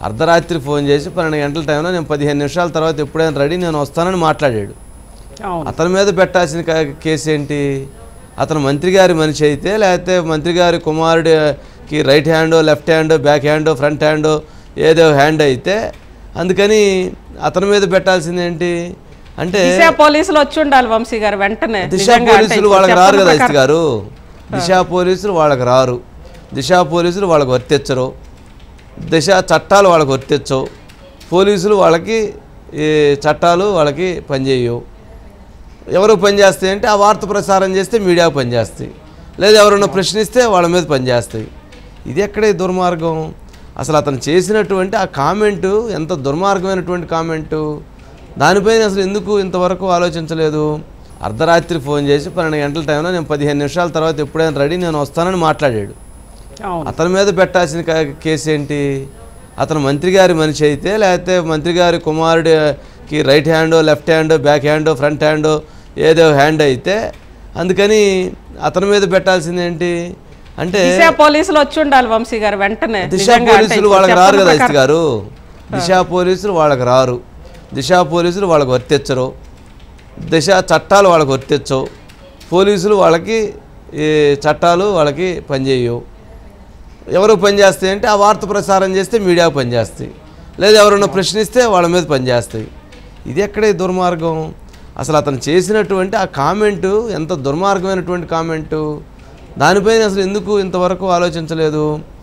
అర్ధరాత్రి ఫోన్ చేసి పన్నెండు గంటల టైంలో నేను పదిహేను నిమిషాల తర్వాత ఎప్పుడైనా రెడీ నేను వస్తానని మాట్లాడాడు అవును అతని మీద పెట్టాల్సిన క- కేసు ఏంటి అతను మంత్రి గారి మనిషి అయితే లేకపోతే మంత్రి గారి కుమారుడికి right hand left hand back hand front hand ఏదో హ్యాండ్ అయితే అందుకని అతని మీద పెట్టాల్సింది ఏంటి అంటే దిశ పోలీసులు వచ్చి ఉండాలి వంశీ గారు వెంటనే దిశ నిజంగా అంటే పోలీసులు ఇప్పుడు వాళ్ళకి రారు చెప్పిన కదా ఇస్తి ప్రకారం- గారు దిశ పోలీసులు వాళ్ళకి రారు దిశ పోలీసులు వాళ్ళకి వర్తించరు దిశ చట్టాలు వాళ్ళకి వర్తించవు పోలీసులు వాళ్ళకి ఈ చట్టాలు వాళ్ళకి పనిచేయవు ఎవరు పనిచేస్తాయి అంటే ఆ వార్త ప్రసారం చేస్తే మీడియా పనిచేస్తాయి లేదా ఎవరైనా ప్రశ్నిస్తే వాళ్ళ మీద పనిచేస్తాయి ఇది ఎక్కడ ఈ దుర్మార్గం అసలు అతను చేసినటువంటి ఆ కామెంటు ఎంత దుర్మార్గమైనటువంటి కామెంటు దానిపైన అసలు ఎందుకు ఇంతవరకు ఆలోచించలేదు అర్ధరాత్రి ఫోన్ చేసి పన్నెండు గంటల టైంలో నేను పదిహేను నిమిషాల తర్వాత ఎప్పుడైనా రెడీ నేను వస్తానని మాట్లాడాడు అవును అతని మీద పెట్టాల్సిన క- కేసు ఏంటి అతను మంత్రి గారి మనిషి అయితే లేకపోతే మంత్రి గారి కుమారుడికి right hand left hand back hand front hand ఏదో హ్యాండ్ అయితే అందుకని అతని మీద పెట్టాల్సింది ఏంటి అంటే దిశ పోలీసులు వచ్చి ఉండాలి వంశీ గారు వెంటనే దిశ నిజంగా అంటే పోలీసులు ఇప్పుడు వాళ్ళకి రారు చెప్పిన కదా ఇస్తి ప్రకారం- గారు దిశ పోలీసులు వాళ్ళకి రారు దిశ పోలీసులు వాళ్ళకి వర్తించరు దిశ చట్టాలు వాళ్ళకి వర్తించవు పోలీసులు వాళ్ళకి ఈ చట్టాలు వాళ్ళకి పనిచేయవు ఎవరు పనిచేస్తాయి అంటే ఆ వార్త ప్రసారం చేస్తే మీడియా పనిచేస్తాయి లేదా ఎవరైనా ప్రశ్నిస్తే వాళ్ళ మీద పనిచేస్తాయి ఇది ఎక్కడ ఈ దుర్మార్గం అసలు అతను చేసినటువంటి ఆ కామెంటు ఎంత దుర్మార్గమైనటువంటి కామెంటు దానిపైన అసలు ఎందుకు ఇంతవరకు ఆలోచించలేదు